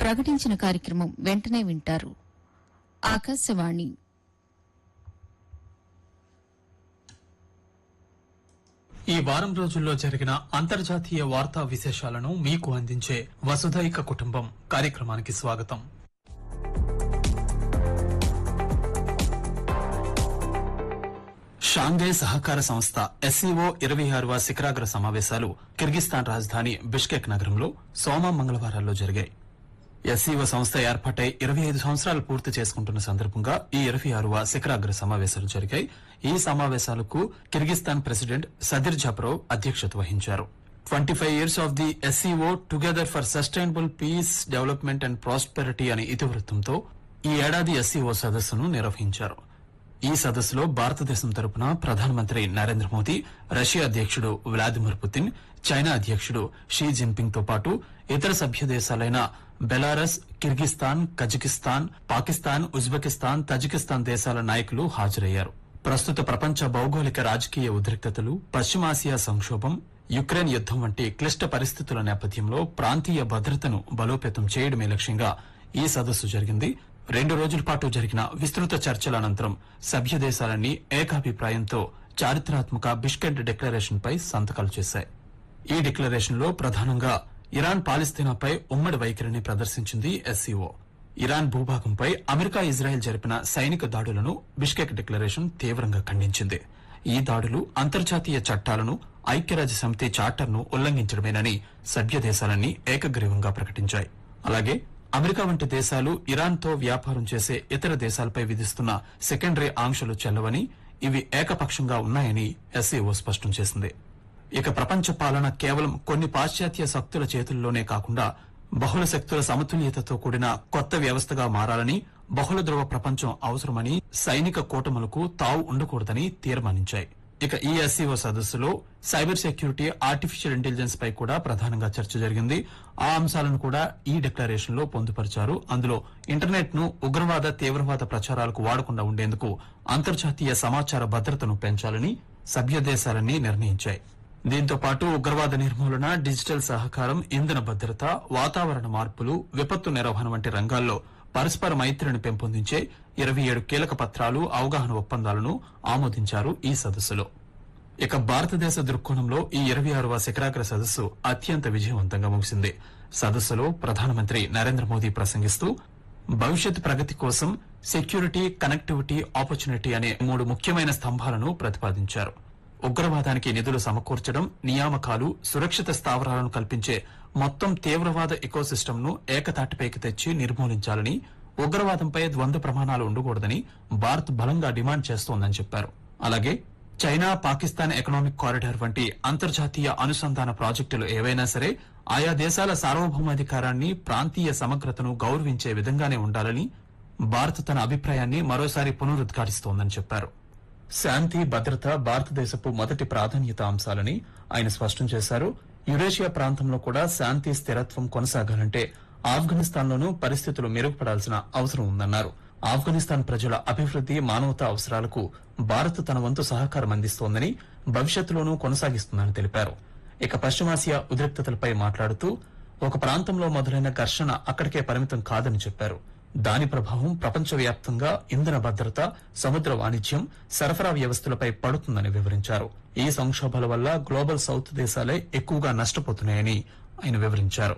ప్రకటించిన కార్యక్రమం వెంటనే వింటారు ఆకాశవాణి ఈ వారం రోజుల్లో జరిగిన అంతర్జాతీయ వార్తా విశేషాలను మీకు అందించే వసుధైక కుటుంబం కార్యక్రమానికి స్వాగతం షాంఘై సహకార సంస్థ ఎస్సీఓ ఇరవై ఆరవ శిఖరాగ్ర సమావేశాలు కిర్గిస్తాన్ రాజధాని బిష్కెక్ నగరంలో సోమ మంగళవారాల్లో జరిగాయి ఎస్సీఓ సంస్థ ఏర్పాటై ఇరవై ఐదు సంవత్సరాలు పూర్తి చేసుకుంటున్న సందర్భంగా ఈ ఇరవై ఆరవ శిఖరాగ్ర సమావేశాలు జరిగాయి ఈ సమావేశాలకు కిర్గిస్తాన్ ప్రెసిడెంట్ సదిర్ జాప్రోవ్ అధ్యక్షత వహించారు twenty five years of the SCO together for sustainable peace development and prosperity అనే ఇతివృత్తంతో ఈ ఏడాది ఎస్సీఓ సదస్సును నిర్వహించారు ఈ సదస్సులో భారతదేశం తరపున ప్రధానమంత్రి నరేంద్ర మోదీ రష్యా అధ్యక్షుడు వ్లాదిమిర్ పుతిన్ చైనా అధ్యక్షుడు షీ జిన్పింగ్ తో పాటు ఇతర సభ్య దేశాలైన Belarus Kyrgyzstan Kazakhstan Pakistan Uzbekistan Tajikistan దేశాల నాయకులు హాజరయ్యారు ప్రస్తుత ప్రపంచ భౌగోళిక రాజకీయ ఉద్రిక్తతలు పశ్చిమాసియా సంక్షోభం యుక్రెయిన్ యుద్దం వంటి క్లిష్ట పరిస్థితుల నేపథ్యంలో ప్రాంతీయ భద్రతను బలోపేతం చేయడమే లక్ష్యంగా ఈ సదస్సు జరిగింది రెండు రోజుల పాటు జరిగిన విస్తృత చర్చల అనంతరం సభ్య దేశాలన్నీ ఏకాభిప్రాయంతో చారిత్రాత్మక బిష్కెట్ డిక్లరేషన్ పై సంతకాలు చేశాయి ఈ డిక్లరేషన్ లో ప్రధానంగా ఇరాన్ పాలస్తీనాపై ఉమ్మడి వైఖరిని ప్రదర్శించింది ఎస్సీఓ ఇరాన్ భూభాగంపై అమెరికా ఇజ్రాయెల్ జరిపిన సైనిక దాడులను బిష్కెక్ డిక్లరేషన్ తీవ్రంగా ఖండించింది ఈ దాడులు అంతర్జాతీయ చట్టాలను ఐక్యరాజ్య సమితి చార్టర్ను ఉల్లంఘించడమేనని సభ్య దేశాలన్నీ ఏకగ్రీవంగా ప్రకటించాయి అలాగే అమెరికా వంటి దేశాలు ఇరాన్తో వ్యాపారం చేసే ఇతర దేశాలపై విధిస్తున్న సెకండరీ ఆంక్షలు చెల్లవని ఇవి ఏకపక్షంగా ఉన్నాయని ఎస్సీఓ స్పష్టం చేసింది ఇక ప్రపంచ పాలన కేవలం కొన్ని పాశ్చాత్య శక్తుల చేతుల్లోనే కాకుండా బహుళ శక్తుల సమతుల్యతతో కూడిన కొత్త వ్యవస్థగా మారాలని బహుళ ధ్రువ ప్రపంచం అవసరమని సైనిక కూటములకు తావు ఉండకూడదని తీర్మానించాయి ఇక ఈ ఎస్సీఓ సదస్సులో సైబర్ సెక్యూరిటీ ఆర్టిఫిషియల్ ఇంటెలిజెన్స్ పై కూడా ప్రధానంగా చర్చ జరిగింది ఆ అంశాలను కూడా ఈ డిక్లరేషన్ లో పొందుపరిచారు అందులో ఇంటర్నెట్ ను ఉగ్రవాద తీవ్రవాద ప్రచారాలకు వాడకుండా ఉండేందుకు అంతర్జాతీయ సమాచార భద్రతను పెంచాలని సభ్య దేశాలన్నీ నిర్ణయించాయి దీంతో పాటు ఉగ్రవాద నిర్మూలన డిజిటల్ సహకారం ఇంధన భద్రత వాతావరణ మార్పులు విపత్తు నిర్వహణ వంటి రంగాల్లో పరస్పర మైత్రిని పెంపొందించే ఇరవై ఏడు కీలక పత్రాలు అవగాహన ఒప్పందాలను ఆమోదించారు ఈ సదస్సులో ఇక భారతదేశ దృక్కోణంలో ఈ ఇరవై ఆరవ శిఖరాగ్ర సదస్సు అత్యంత విజయవంతంగా ముగిసింది సదస్సులో ప్రధానమంత్రి నరేంద్ర మోదీ ప్రసంగిస్తూ భవిష్యత్ ప్రగతి కోసం సెక్యూరిటీ కనెక్టివిటీ ఆపర్చునిటీ అనే మూడు ముఖ్యమైన స్తంభాలను ప్రతిపాదించారు ఉగ్రవాదానికి నిధులు సమకూర్చడం నియామకాలు సురక్షిత స్థావరాలను కల్పించే మొత్తం తీవ్రవాద ఎకోసిస్టమ్ ను ఏకతాటిపైకి తెచ్చి నిర్మూలించాలని ఉగ్రవాదంపై ద్వంద్వ ప్రమాణాలు ఉండకూడదని భారత్ బలంగా డిమాండ్ చేస్తోందని చెప్పారు అలాగే చైనా పాకిస్తాన్ ఎకనామిక్ కారిడార్ వంటి అంతర్జాతీయ అనుసంధాన ప్రాజెక్టులు ఏవైనా సరే ఆయా దేశాల సార్వభౌమాధికారాన్ని ప్రాంతీయ సమగ్రతను గౌరవించే విధంగానే ఉండాలని భారత్ తన అభిప్రాయాన్ని మరోసారి పునరుద్ఘాటిస్తోందని చెప్పారు శాంతి భద్రత భారతదేశపు మొదటి ప్రాధాన్యత అంశాలని ఆయన స్పష్టం చేశారు యురేషియా ప్రాంతంలో కూడా శాంతి స్థిరత్వం కొనసాగాలంటే ఆఫ్ఘనిస్తాన్లోనూ పరిస్థితులు మెరుగుపడాల్సిన అవసరం ఉందన్నారు ఆఫ్ఘనిస్తాన్ ప్రజల అభివృద్ది మానవతా అవసరాలకు భారత్ తన వంతు సహకారం అందిస్తోందని భవిష్యత్తులోనూ కొనసాగిస్తుందని తెలిపారు ఇక పశ్చిమాసియా ఉద్రిక్తతలపై మాట్లాడుతూ ఒక ప్రాంతంలో మొదలైన ఘర్షణ అక్కడికే పరిమితం కాదని చెప్పారు దాని ప్రభావం ప్రపంచవ్యాప్తంగా ఇంధన భద్రత సముద్ర వాణిజ్యం సరఫరా వ్యవస్థలపై పడుతుందని వివరించారు ఈ సంక్షోభాల వల్ల గ్లోబల్ సౌత్ దేశాలే ఎక్కువగా నష్టపోతున్నాయని ఆయన వివరించారు